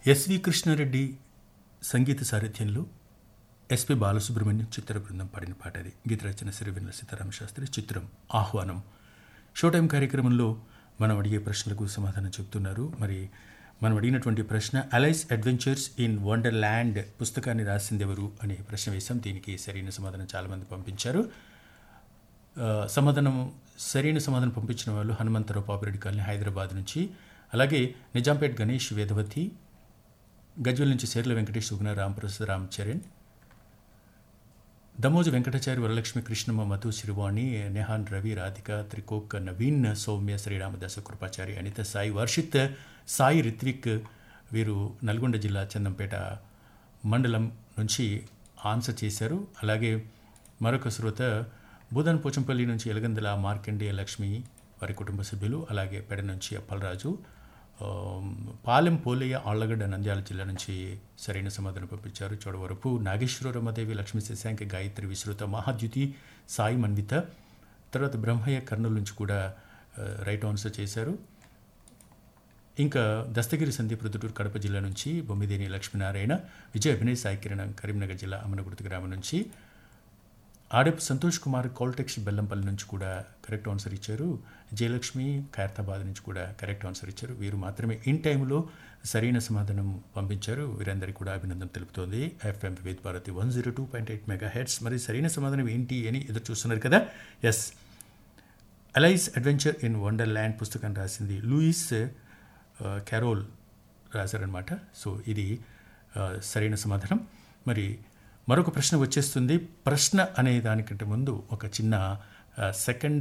SV Krishna Reddy సంగీత సారథ్యంలో SP Balasubrahmanyam చిత్ర బృందం పాడిన పాట అది గీత రచన సిరివెన్నెల సీతారామ శాస్త్రి చిత్రం ఆహ్వానం షో టైం కార్యక్రమంలో మనం అడిగే ప్రశ్నలకు సమాధానం చెప్తున్నారు మరి మనం అడిగినటువంటి ప్రశ్న Alice's adventures in Wonderland పుస్తకాన్ని రాసింది ఎవరు అనే ప్రశ్న వేశాం దీనికి సరైన సమాధానం చాలామంది పంపించారు ఆ, సమాధానం సరైన సమాధానం పంపించిన వాళ్ళు హనుమంతరావు పాపిరెడ్డి కాలనీ హైదరాబాద్ నుంచి అలాగే నిజాంపేట్ గణేష్ వేదవతి గజ్వల్ నుంచి సేర్ల వెంకటేష్ సుగుణ రాంప్రసాద్ రామ్ చరణ్ దమోజు వెంకటాచారి వరలక్ష్మి కృష్ణమ్మ మధు శ్రీవాణి నెహాన్ రవి రాధిక త్రికోక్ నవీన్ సౌమ్య శ్రీరామదాస కృపాచారి అనిత సాయి వర్షిత్ సాయి రిత్విక్ వీరు నల్గొండ జిల్లా చందంపేట మండలం నుంచి ఆన్సర్ చేశారు అలాగే మరొక శ్రోత బూదన్ పోచంపల్లి నుంచి ఎలగందల మార్కండేయ లక్ష్మి వారి కుటుంబ సభ్యులు అలాగే పెడ నుంచి అప్పలరాజు ఆ, పాలెం పోలయ్య ఆళ్లగడ్డ నంద్యాల జిల్లా నుంచి సరైన సమాధానం పంపించారు చోడవరపు నాగేశ్వర రమదేవి లక్ష్మీ శశాంక గాయత్రి విశ్రుత మహాద్యుతి సాయి మన్విత తర్వాత బ్రహ్మయ్య కర్నూలు నుంచి కూడా ఆ, రైట్ ఆన్సర్ చేశారు ఇంకా దస్తగిరి సందీప్ రుదుటూరు కడప జిల్లా నుంచి బొమ్మిదేని లక్ష్మీనారాయణ విజయ అభినయ్ సాయి కిరణ్ కరీంనగర్ జిల్లా అమనగుర్తి గ్రామం నుంచి ఆడపు సంతోష్ కుమార్ కోల్టెక్స్ బెల్లంపల్లి నుంచి కూడా కరెక్ట్ ఆన్సర్ ఇచ్చారు జయలక్ష్మి ఖైరతాబాద్ నుంచి కూడా కరెక్ట్ ఆన్సర్ ఇచ్చారు వీరు మాత్రమే ఇన్ టైంలో సరైన సమాధానం పంపించారు వీరందరికీ కూడా అభినందన తెలుపుతోంది FM Vividh Bharati one zero two point eight megahertz మరి సరైన సమాధానం ఏంటి అని ఎదురు చూస్తున్నారు కదా yes Alice adventure in Wonderland పుస్తకం రాసింది లూయిస్ ఆ, క్యారోల్ రాశారనమాట సో ఇది ఆ, సరైన సమాధానం మరి మరొక ప్రశ్న వచ్చేస్తుంది ప్రశ్న అనే దానికంటే ముందు ఒక చిన్న ఆ, సెకండ్